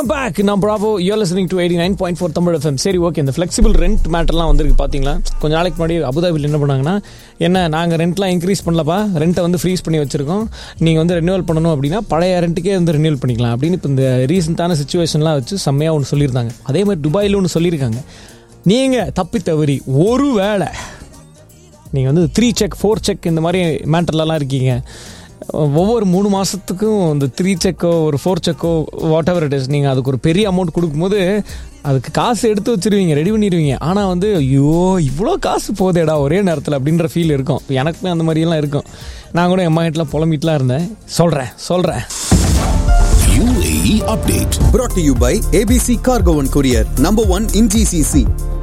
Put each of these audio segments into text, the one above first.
Welcome back நான் ப்ராபோ you listening to eighty nine point four Tamil FM சரி okay இந்த ஃப்ளெக்சிபிள் ரெண்ட் மேட்டர்லாம் வந்திருக்கு பார்த்தீங்களா கொஞ்ச நாளைக்கு முன்னாடி அபுதாபியில் என்ன பண்ணாங்கன்னா என்ன நாங்கள் ரெண்ட்லாம் இன்க்ரீஸ் பண்ணலப்பா ரெண்ட்டை வந்து ஃப்ரீஸ் பண்ணி வச்சிருக்கோம் நீங்கள் வந்து ரெனியூவல் பண்ணணும் அப்படின்னா பழைய ரெண்ட்டுக்கே வந்து ரெனியூவல் பண்ணிக்கலாம் அப்படின்னு இப்போ இந்த ரீசெண்டான சுச்சுவேஷன்லாம் வச்சு செம்மையாக ஒன்று சொல்லியிருந்தாங்க அதே மாதிரி துபாயில் ஒன்று சொல்லியிருக்காங்க நீங்கள் தப்பி தவறி ஒரு வேளை நீங்கள் வந்து த்ரீ செக் ஃபோர் செக் இந்த மாதிரி மேட்டர்லலாம் இருக்கீங்க ஒவ்வொரு மூணு மாதத்துக்கும் இந்த த்ரீ செக்கோ ஒரு ஃபோர் செக்கோ வாட் எவர் இட் இஸ் நீங்கள் அதுக்கு ஒரு பெரிய அமௌண்ட் கொடுக்கும்போது அதுக்கு காசு எடுத்து வச்சிருவீங்க ரெடி பண்ணிடுவீங்க ஆனால் வந்து ஐயோ இவ்வளோ காசு போதேடா ஒரே நேரத்தில் அப்படின்ற ஃபீல் இருக்கும் எனக்குமே அந்த மாதிரியெல்லாம் இருக்கும் நான் கூட என் மைண்டில் புலம்பிட்டுலாம் இருந்தேன் சொல்கிறேன் சொல்கிறேன் UAE update. brought to you by ABC Cargo and Courier, number one in GCC.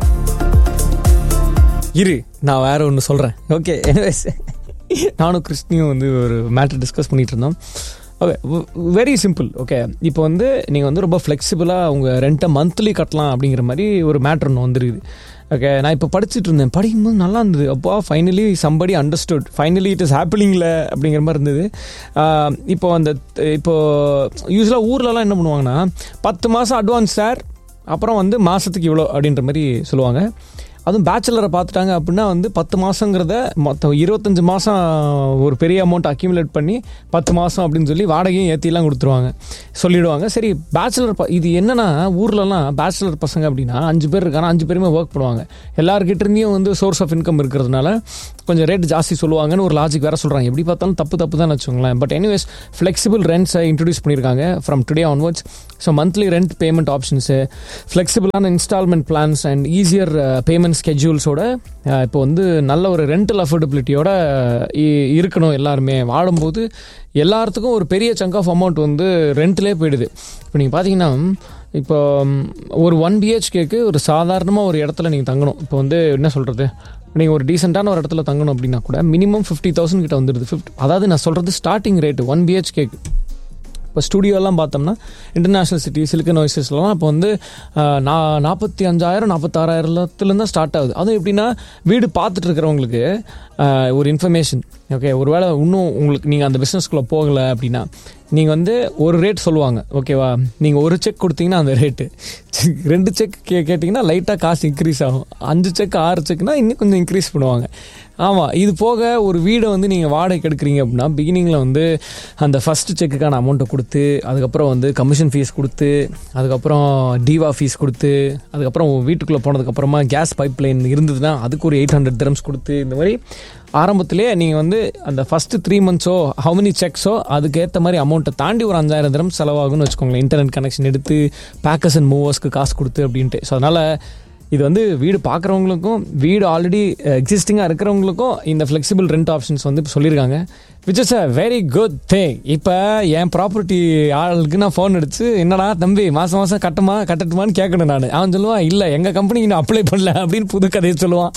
இரு நான் வேற ஒன்று சொல்கிறேன் ஓகே எனிவேஸ் நானும் கிறிஸ்டியும் வந்து ஒரு மேட்டர் டிஸ்கஸ் பண்ணிட்டு இருந்தோம் ஓகே வெரி சிம்பிள் ஓகே இப்போ வந்து நீங்கள் வந்து ரொம்ப ஃப்ளெக்சிபிளாக உங்கள் ரெண்ட்டை மந்த்லி கட்டலாம் அப்படிங்கிற மாதிரி ஒரு மேட்ரு ஒன்று வந்துருக்குது ஓகே நான் இப்போ படிச்சுட்டு இருந்தேன் படிக்கும்போது நல்லா இருந்தது அப்பா finally somebody understood finally it is ஹேப்பனிங்கில் அப்படிங்கிற மாதிரி இருந்தது ஆஹ் இப்போ அந்த இப்போ யூஸ்வலாக ஊர்லலாம் என்ன பண்ணுவாங்கன்னா பத்து மாதம் அட்வான்ஸ் சார் அப்புறம் வந்து மாதத்துக்கு இவ்வளோ அப்படின்ற மாதிரி சொல்லுவாங்க அதுவும் பேச்சுலரை பார்த்துட்டாங்க அப்படின்னா வந்து பத்து மாதங்கிறத மொத்தம் இருபத்தஞ்சு மாதம் ஒரு பெரிய அமௌண்ட் அக்யூமுலேட் பண்ணி பத்து மாதம் அப்படின்னு சொல்லி வாடகையும் ஏற்றிலாம் கொடுத்துருவாங்க சொல்லிடுவாங்க சரி பேச்சுலர் ப இது என்னன்னா ஊர்லலாம் பேச்சுலர் பசங்க அப்படின்னா அஞ்சு பேர் இருக்காங்க அஞ்சு பேருமே ஒர்க் பண்ணுவாங்க எல்லாருக்கிட்ட இருந்தையும் வந்து சோர்ஸ் ஆஃப் இன்கம் இருக்கிறதுனால கொஞ்சம் ரேட் ஜாஸ்தி சொல்லுவாங்கன்னு ஒரு லாஜிக் வேற சொல்கிறாங்க எப்படி பார்த்தாலும் தப்பு தப்பு தான் வச்சுக்கோங்களேன் பட் எனிவேஸ் ஃப்ளெக்சிபிள் ரெண்ட்ஸை இன்ட்ரடியூஸ் பண்ணியிருக்காங்க from today onwards so monthly rent payment options ஃப்ளெக்சிபிளான instalment plans and easier payment ஸ்கெட்யூல்ஸோட இப்போ வந்து நல்ல ஒரு ரெண்டல் அஃபோர்டபிலிட்டியோட இருக்கணும் எல்லாருமே வாழும்போது எல்லாத்துக்கும் ஒரு பெரிய சங்க் ஆஃப் அமௌண்ட் வந்து ரெண்ட்லேயே போயிடுது இப்போ நீங்கள் பார்த்தீங்கன்னா இப்போ ம், ஒரு ஒன் பிஹெச்கேக்கு ஒரு சாதாரணமாக ஒரு இடத்துல நீங்கள் தங்கணும் இப்போ வந்து என்ன சொல்கிறது நீங்கள் ஒரு டீசெண்டான ஒரு இடத்துல தங்கணும் அப்படின்னா கூட மினிமம் ஃபிஃப்டி தௌசண்ட் கிட்ட வந்துடுது ஃபிஃப்டி அதாவது நான் சொல்கிறது ஸ்டார்டிங் ரேட்டு ஒன் பிஹெச்கேக்கு இப்போ ஸ்டுடியோலாம் பார்த்தோம்னா இன்டர்நேஷ்னல் சிட்டி சிலிக்கன் ஓய்சஸ்லாம் இப்போ வந்து ஆஹ், நா நாற்பத்தி அஞ்சாயிரம் நாற்பத்தாறாயிரத்துலேருந்து தான் ஸ்டார்ட் ஆகுது அதுவும் எப்படின்னா வீடு பார்த்துட்டு இருக்கிறவங்களுக்கு ஆஹ், ஒரு இன்ஃபர்மேஷன் ஓகே ஒருவேளை இன்னும் உங்களுக்கு நீங்கள் அந்த பிஸ்னஸ்குள்ளே போகலை அப்படின்னா நீங்கள் வந்து ஒரு ரேட் சொல்லுவாங்க ஓகேவா நீங்கள் ஒரு செக் கொடுத்தீங்கன்னா அந்த ரேட்டு ரெண்டு செக் கே கேட்டிங்கன்னா லைட்டாக காசு இன்க்ரீஸ் ஆகும் அஞ்சு செக் ஆறு செக்னா இன்னும் கொஞ்சம் இன்க்ரீஸ் பண்ணுவாங்க ஆமாம் இது போக ஒரு வீடை வந்து நீங்கள் வாடகைக்கு எடுக்கிறீங்க அப்படின்னா பிகினிங்கில் வந்து அந்த ஃபஸ்ட்டு செக்குக்கான அமௌண்ட்டை கொடுத்து அதுக்கப்புறம் வந்து கமிஷன் ஃபீஸ் கொடுத்து அதுக்கப்புறம் டிவா ஃபீஸ் கொடுத்து அதுக்கப்புறம் வீட்டுக்குள்ளே போனதுக்கப்புறமா கேஸ் பைப் லைன் இருந்ததுன்னா அதுக்கு ஒரு எயிட் ஹண்ட்ரட் திரம்ஸ் கொடுத்து இந்த மாதிரி ஆரம்பத்திலே நீங்கள் வந்து அந்த ஃபஸ்ட்டு த்ரீ மந்த்ஸோ ஹவு மெனி செக்ஸோ அதுக்கேற்ற மாதிரி அமௌண்ட்டை தாண்டி ஒரு அஞ்சாயிரம் திரம் செலவாகும்னு வச்சுக்கோங்களேன் இன்டர்நெட் கனெக்ஷன் எடுத்து பேக்கர்ஸ் அண்ட் மூவர்ஸ்க்கு காசு கொடுத்து அப்படின்ட்டு ஸோ அதனால் இது வந்து வீடு பார்க்குறவங்களுக்கும் வீடு ஆல்ரெடி எக்ஸிஸ்டிங்காக இருக்கிறவங்களுக்கும் இந்த ஃப்ளெக்சிபிள் ரெண்ட் ஆப்ஷன்ஸ் வந்து இப்போ சொல்லியிருக்காங்க which is a very good thing இப்போ என் ப்ராப்பர்ட்டி ஆளுக்கு நான் ஃபோன் அடிச்சு என்னடா தம்பி மாதம் மாதம் கட்டுமா கட்டட்டுமான்னு கேட்கணும் நான் அவன் சொல்லுவான் இல்லை எங்கள் கம்பெனிக்கு நான் அப்ளை பண்ணல அப்படின்னு புது கதையை சொல்லுவான்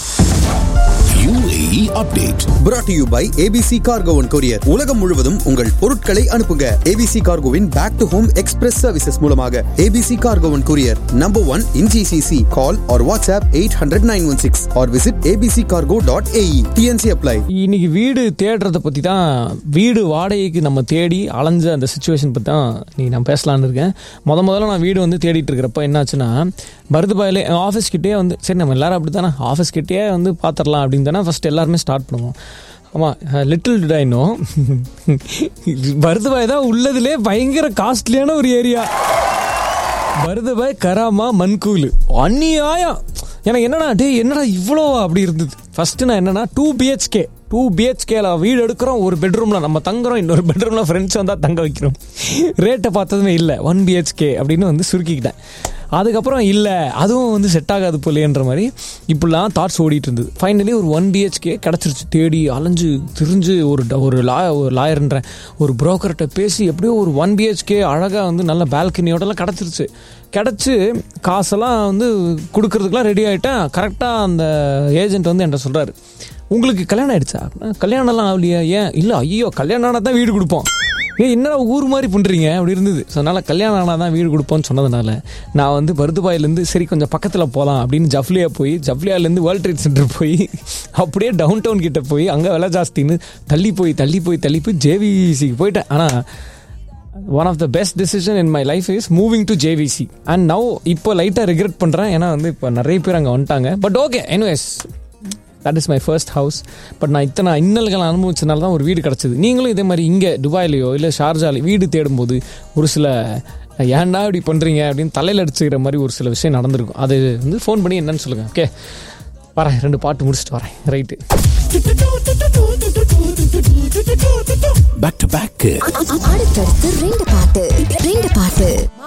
UAE update. brought to you by ABC Cargo and Courier. உலகம் முழுவதும் உங்கள் பொருட்களை அனுப்புங்க ABC Cargoவின் back to home express services மூலமாக ABC Cargo and Courier, number one in GCC. Call or WhatsApp 800-916 or visit abccargo.ae. TNC apply. இன்னைக்கு வீடு தேடுறத பற்றி தான் வீடு வாடகைக்கு நம்ம தேடி அலைஞ்ச அந்த சுச்சுவேஷன் பற்றி தான் நீ நான் பேசலான்னு இருக்கேன் முத முதல்ல நான் வீடு வந்து தேடிட்டு இருக்கிறப்ப என்னாச்சுன்னா பருதுபாயிலே ஆஃபீஸ் கிட்டே வந்து சரி நம்ம எல்லாரும் அப்படி தானே ஆஃபீஸ் கிட்டே வந்து பார்த்துடலாம் அப்படின்னு தானே ஃபஸ்ட் எல்லாருமே ஸ்டார்ட் பண்ணுவோம் ஆமாம் little did I know Bur Dubai தான் உள்ளதுலே பயங்கர காஸ்ட்லியான ஒரு ஏரியா பருதபாய் கராமா மன்கூல் அந்நியாயம் எனக்கு என்னடா டேய் என்னடா இவ்வளோ அப்படி இருந்தது ஃபர்ஸ்ட் நான் என்னன்னா டூ பிஹெச்கே டூ பிஹெச்கேல வீடு எடுக்கிறோம் ஒரு பெட்ரூம்ல நம்ம தங்குறோம் இன்னொரு பெட்ரூம்ல ஃப்ரெண்ட்ஸ் வந்தால் தங்க வைக்கிறோம் ரேட்டை பார்த்ததுமே இல்லை ஒன் பிஹெச்கே அப்படின்னு வந்து சுருக்கிக்கிட்டேன் அதுக்கப்புறம் இல்லை அதுவும் வந்து செட் ஆகாது போலேன்ற மாதிரி இப்படிலாம் தாட்ஸ் ஓடிட்டு இருந்தது ஃபைனலி ஒரு ஒன் பிஹெச்கே கிடச்சிருச்சு தேடி அலைஞ்சு திரிஞ்சு ஒரு ட- ஒரு லா ஒரு லாயர்ன்றேன் ஒரு புரோக்கர்கிட்ட பேசி எப்படியோ ஒரு ஒன் பிஹெச்கே அழகாக வந்து நல்ல பால்கனியோடலாம் கிடச்சிருச்சு கிடச்சி காசெல்லாம் வந்து கொடுக்கறதுக்குலாம் ரெடி ஆகிட்டேன் கரெக்டாக அந்த ஏஜென்ட் வந்து என்கிட்ட சொல்கிறாரு உங்களுக்கு கல்யாணம் ஆயிடுச்சா அப்படின்னா, கல்யாணம்லாம் ஆகலையா ஏன் இல்லை ஐயோ கல்யாணம் ஆனால் தான் வீடு கொடுப்போம் ஏ என்னடா ஊர் மாதிரி பண்ணுறீங்க அப்படி இருந்தது ஸோ அதனால் கல்யாணம் ஆனால் தான் வீடு கொடுப்போம்னு சொன்னதுனால நான் வந்து பருதுபாயிலேருந்து சரி கொஞ்சம் பக்கத்தில் போகலாம் அப்படின்னு ஜஃப்லியா போய் ஜஃப்லியாலேருந்து வேர்ல்ட் ட்ரேட் சென்டர் போய் அப்படியே டவுன் டவுன் கிட்ட போய் அங்கே விலை ஜாஸ்தின்னு தள்ளி போய் தள்ளி போய் தள்ளி போய் ஜேவிசிக்கு போயிட்டேன் ஆனால் one of the best decision in my life is moving to JVC and now இப்போ லைட்டாக ரிக்ரெட் பண்ணுறேன் ஏன்னா வந்து இப்போ நிறைய பேர் அங்கே வந்துட்டாங்க but okay anyways that is my first house but நான் இத்தனை இன்னல்கள் அனுபவிச்சனால தான் ஒரு வீடு கிடச்சிது நீங்களும் இதே மாதிரி இங்கே துபாயிலையோ இல்லை ஷார்ஜாலையோ வீடு தேடும்போது ஒரு சில ஏன்டா இப்படி பண்ணுறீங்க அப்படின்னு தலையில் அடிச்சுக்கிற மாதிரி ஒரு சில விஷயம் நடந்திருக்கும் அது வந்து ஃபோன் பண்ணி என்னன்னு சொல்லுங்கள் ஓகே வரேன் ரெண்டு பாட்டு முடிச்சுட்டு வரேன் ரைட்டு Back to back. அடுத்தடுத்து ரெண்டு பாட்டு ரெண்டு பாட்டு